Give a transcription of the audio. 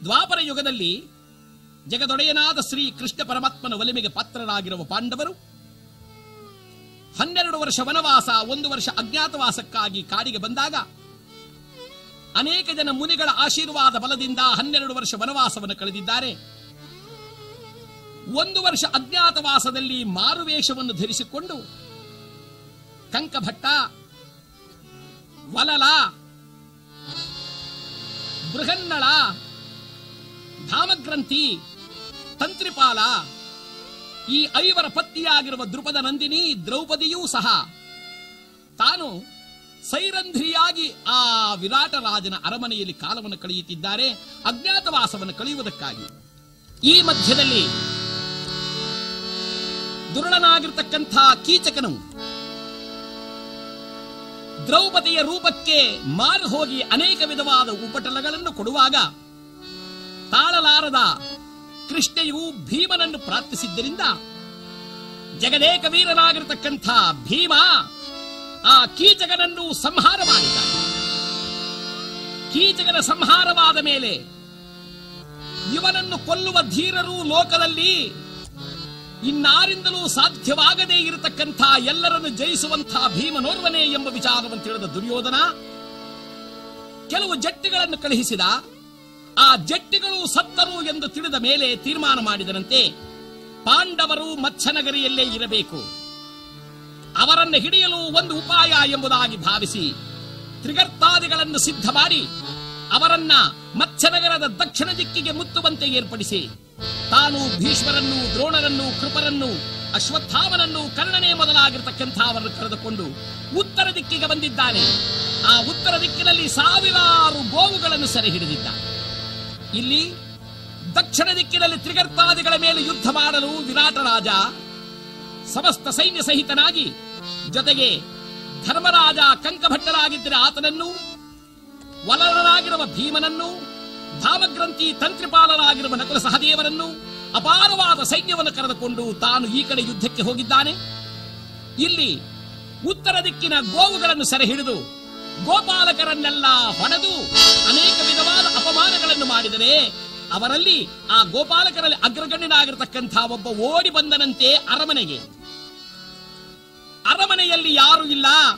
ದ್ವಾಪರ ಯುಗದಲ್ಲಿ ಜಗದೊಡೆಯನಾದ ಶ್ರೀ ಕೃಷ್ಣ ಪರಮಾತ್ಮನ ಒಲಿಮೆಗೆ ಪಾತ್ರರಾಗಿರುವ ಪಾಂಡವರು ಹನ್ನೆರಡು ವರ್ಷ ವನವಾಸ ಒಂದು ವರ್ಷ ಅಜ್ಞಾತವಾಸಕ್ಕಾಗಿ ಕಾಡಿಗೆ ಬಂದಾಗ ಅನೇಕ ಜನ ಮುನಿಗಳ ಆಶೀರ್ವಾದ ಬಲದಿಂದ ಹನ್ನೆರಡು ವರ್ಷ ವನವಾಸವನ್ನು ಕಳೆದಿದ್ದಾರೆ ಒಂದು ವರ್ಷ ಅಜ್ಞಾತವಾಸದಲ್ಲಿ ಮಾರುವೇಷವನ್ನು ಧರಿಸಿಕೊಂಡು ಕಂಕಭಟ್ಟ ವಲಲ ಬೃಹನ್ನಳ ಧಾಮಗ್ರಂಥಿ ತಂತ್ರಿಪಾಲ ಈ ಐವರ ಪತ್ನಿಯಾಗಿರುವ ದೃಪದ ನಂದಿನಿ ದ್ರೌಪದಿಯೂ ಸಹ ತಾನು ಸೈರಂಧ್ರಿಯಾಗಿ ಆ ವಿರಾಟ ರಾಜನ ಅರಮನೆಯಲ್ಲಿ ಕಾಲವನ್ನು ಕಳೆಯುತ್ತಿದ್ದಾರೆ ಅಜ್ಞಾತವಾಸವನ್ನು ಕಳೆಯುವುದಕ್ಕಾಗಿ ಈ ಮಧ್ಯದಲ್ಲಿ ದುರುಳನಾಗಿರ್ತಕ್ಕಂಥ ಕೀಚಕನು ದ್ರೌಪದಿಯ ರೂಪಕ್ಕೆ ಮಾರು ಹೋಗಿ ಅನೇಕ ವಿಧವಾದ ಉಪಟಳಗಳನ್ನು ಕೊಡುವಾಗ ತಾಳಲಾರದ ಕೃಷ್ಣೆಯು ಭೀಮನನ್ನು ಪ್ರಾರ್ಥಿಸಿದ್ದರಿಂದ ಜಗದೇಕ ವೀರನಾಗಿರತಕ್ಕಂಥ ಭೀಮ ಆ ಕೀಚಕನನ್ನು ಸಂಹಾರ ಮಾಡಿದ ಕೀಚಕನ ಸಂಹಾರವಾದ ಮೇಲೆ ಇವನನ್ನು ಕೊಲ್ಲುವ ಧೀರರು ಲೋಕದಲ್ಲಿ ಇನ್ನಾರಿಂದಲೂ ಸಾಧ್ಯವಾಗದೇ ಇರತಕ್ಕಂಥ ಎಲ್ಲರನ್ನು ಜಯಿಸುವಂಥ ಭೀಮನೋರ್ವನೇ ಎಂಬ ವಿಚಾರವನ್ನು ತಿಳಿದ ದುರ್ಯೋಧನ ಕೆಲವು ಜಟ್ಟಿಗಳನ್ನು ಕಳುಹಿಸಿದ ಆ ಜಟ್ಟಿಗಳು ಸತ್ತರು ಎಂದು ತಿಳಿದ ಮೇಲೆ ತೀರ್ಮಾನ ಮಾಡಿದರಂತೆ ಪಾಂಡವರು ಮತ್ಸ್ಯನಗರಿಯಲ್ಲೇ ಇರಬೇಕು ಅವರನ್ನು ಹಿಡಿಯಲು ಒಂದು ಉಪಾಯ ಎಂಬುದಾಗಿ ಭಾವಿಸಿ ತ್ರಿಗರ್ತಾದಿಗಳನ್ನು ಸಿದ್ಧ ಮಾಡಿ ಅವರನ್ನ ಮತ್ಸ್ಯನಗರದ ದಕ್ಷಿಣ ದಿಕ್ಕಿಗೆ ಮುತ್ತುವಂತೆ ಏರ್ಪಡಿಸಿ ತಾನು ಭೀಷ್ಮರನ್ನು ದ್ರೋಣರನ್ನು ಕೃಪರನ್ನು ಅಶ್ವತ್ಥಾಮನನ್ನು ಕರ್ಣನೇ ಮೊದಲಾಗಿರ್ತಕ್ಕಂಥ ಅವರನ್ನು ಕರೆದುಕೊಂಡು ಉತ್ತರ ದಿಕ್ಕಿಗೆ ಬಂದಿದ್ದಾನೆ ಆ ಉತ್ತರ ದಿಕ್ಕಿನಲ್ಲಿ ಸಾವಿರಾರು ಗೋವುಗಳನ್ನು ಸೆರೆ ಹಿಡಿದಿದ್ದಾನೆ ಇಲ್ಲಿ ದಕ್ಷಿಣ ದಿಕ್ಕಿನಲ್ಲಿ ತ್ರಿಗರ್ತಾದಿಗಳ ಮೇಲೆ ಯುದ್ಧ ಮಾಡಲು ವಿರಾಟ ರಾಜ ಸಮಸ್ತ ಸೈನ್ಯ ಸಹಿತನಾಗಿ ಜೊತೆಗೆ ಧರ್ಮರಾಜ ಕಂಕಭಟ್ಟರಾಗಿದ್ದರೆ ಆತನನ್ನು ವಲರನಾಗಿರುವ ಭೀಮನನ್ನು ಧಾಮಗ್ರಂಥಿ ತಂತ್ರಿಪಾಲರಾಗಿರುವ ನಕುಲ ಸಹದೇವರನ್ನು ಅಪಾರವಾದ ಸೈನ್ಯವನ್ನು ಕರೆದುಕೊಂಡು ತಾನು ಈ ಕಡೆ ಯುದ್ಧಕ್ಕೆ ಹೋಗಿದ್ದಾನೆ ಇಲ್ಲಿ ಉತ್ತರ ದಿಕ್ಕಿನ ಗೋವುಗಳನ್ನು ಸೆರೆ ಹಿಡಿದು ಗೋಪಾಲಕರನ್ನೆಲ್ಲ ಹೊಡೆದು ಅನೇಕ ವಿಧವಾದ ಅಪಮಾನಗಳನ್ನು ಮಾಡಿದರೆ ಅವರಲ್ಲಿ ಆ ಗೋಪಾಲಕರಲ್ಲಿ ಅಗ್ರಗಣ್ಯನಾಗಿರ್ತಕ್ಕಂಥ ಒಬ್ಬ ಓಡಿ ಬಂದನಂತೆ ಅರಮನೆಗೆ ಅರಮನೆಯಲ್ಲಿ ಯಾರು ಇಲ್ಲ